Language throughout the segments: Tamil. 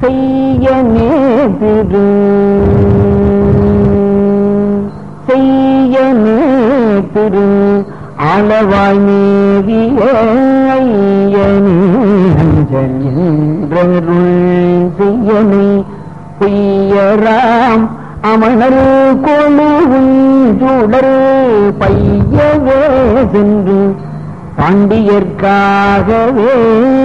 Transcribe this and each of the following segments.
செய்ய நேதிரு செய்ய நேதிரு அளவாய் மேவிய ஐயனே அஞ்சல் என்றருள் செய்யனை பொய்யராம் அமணர் கொழுவும் சுடர் பையவே சென்று பாண்டியர்க்காகவே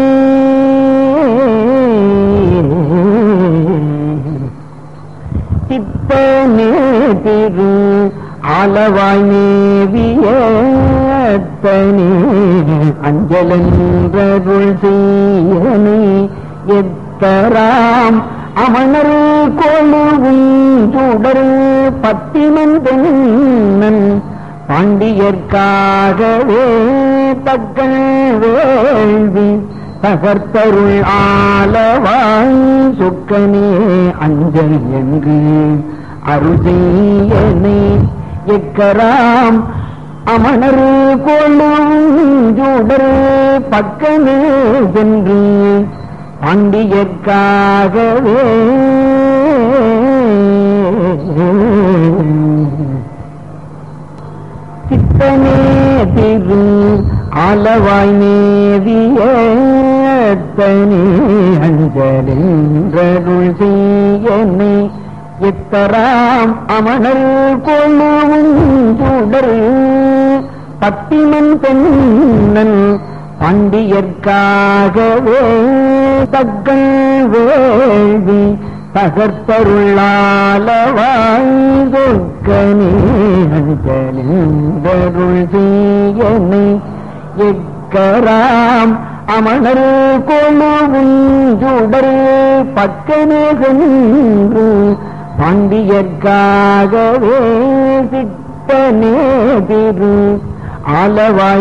சித்தனே திரு அளவாய் மேவியத்தனே அஞ்சலன்றருள் செய்யனே எத்தராம் அமணர் கொழுவும் சுடர் பத்திமன் தென்னன் பாண்டியர்க்காகவே தக்க வேள்வி தகர்த்தருள் ஆலவாய் சுக்கனே அஞ்சல் என்று அருஜெய்யனை எக்கராம் அமணர் கொள்ளும் ஜூடர் பக்கமே சென்று பாண்டியர்க்காகவே சித்தனே திரு அளவாய் மேவியத்தனே அஞ்சலென்றருள் செய்யனை எத்தராம் அமணர் கொள்ளுவும் சுடர் பத்திமன் பெண்ணன் பாண்டியர்க்காகவே தக்கல் வேள்வி தகர்த்தருளாலவாய் சொக்கனே அஞ்சலிந்தருள் செய்யனை எக்கராம் அமணர் கொழுவும் சுடர் பக்கமே சென்று பாண்டியர்க்காகவே சித்தனே திரு ஆலவாய்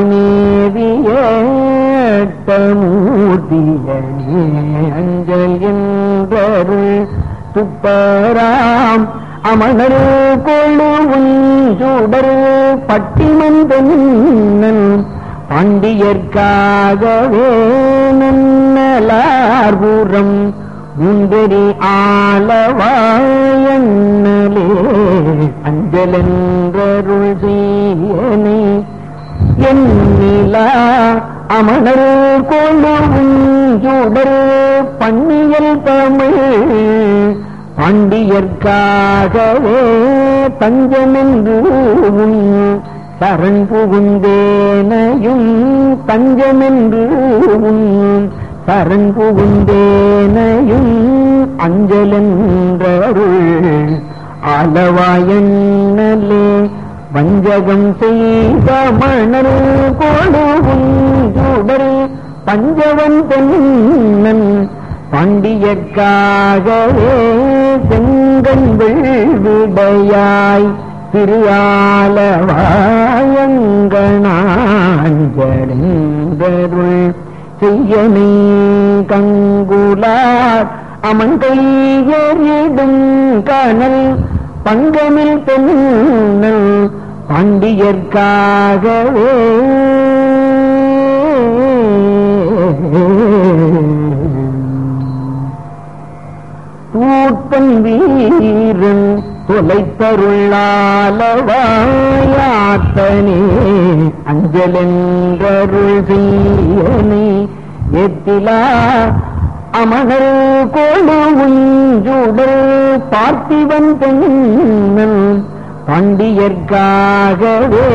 மேவியூர்த்தியனே அஞ்சல் என்றருள் துப்பராம் அமணர் கொழுவும் சுடர் பட்டிமந்தன் பாண்டியர்க்காகவே நன்னலார்புறம் முந்தரி ஆலவாயன்னலே அஞ்சலென்றருள் செய்யனே எண்ணிலா அமணர் கொழுவும் சுடர் பண்ணியல் தமிழ் பாண்டியர்க்காகவே தஞ்சமென்று உன் சரண் புகுந்தேனையும் தஞ்சமென்று உன் சரண் புகுந்தேனையும் அஞ்சலென்றருள் ஆலவாயன்னலே வஞ்சகம் செய்த மணல் கொடுவும் சுடர் பஞ்சவன் தென்னன் பாண்டியர்க்காகவே செங்கண்கள் விடையாய் திரு ஆலவாயங்கணாஞ்சருள் செய்யனை கங்குலார் அமன் கையறிடும் கனல் பங்கமில் பெண்ணல் பாண்டியர்க்காகவே தூட்பன் வீரன் தொலைத்தருளாலவாயாத்தனே அஞ்சலென்றருள் செய்யனே எத்திலா அமணர் கொழுவும் சுடர் பார்த்திவன் பெண்ணன் பாண்டியர்க்காகவே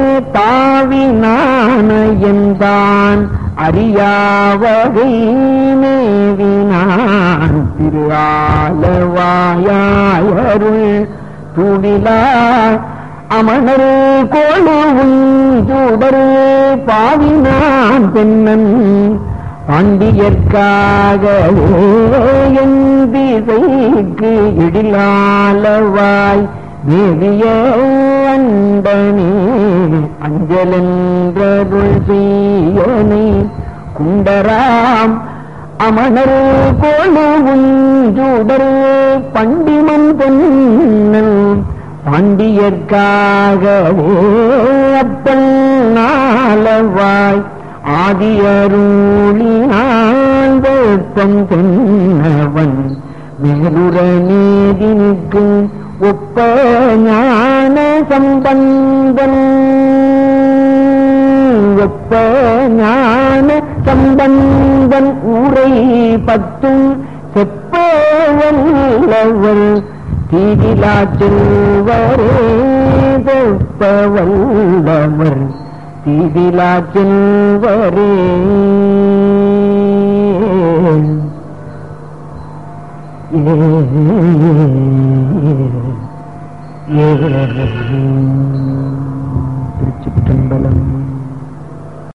தாவினானயன்தான் அறியாவகை மேவினான் திரு ஆலவாயாயருள் துடிலா அமணர் கொழுவும் சுடர் பாவினான் பெண்ணன் பாண்டியர்க்காகவே என் திசைக்கு இடிலாலவாய் தேவிய அண்டனே அஞ்சலென்றருள் செய்யனை குண்டராம் அமணர் கோழுவும் சுடர் பண்டிமன் பொன்னல் பாண்டியர்க்காகவே அப்பல் நாளவாய் ஆதியருளினாள் வேப்பம் தென்னவன் மேலுற நீதினுக்கு ஒப்ப ஞான சம்பந்தன் ஒப்ப ஞான சம்பந்தன் ஊரை பத்தும் செப்ப வல்லவர் தீதிலா செல்வரே தொப்ப வல்லவர் தீதிலா செல்வரே திருச்சிற்றம்பலம்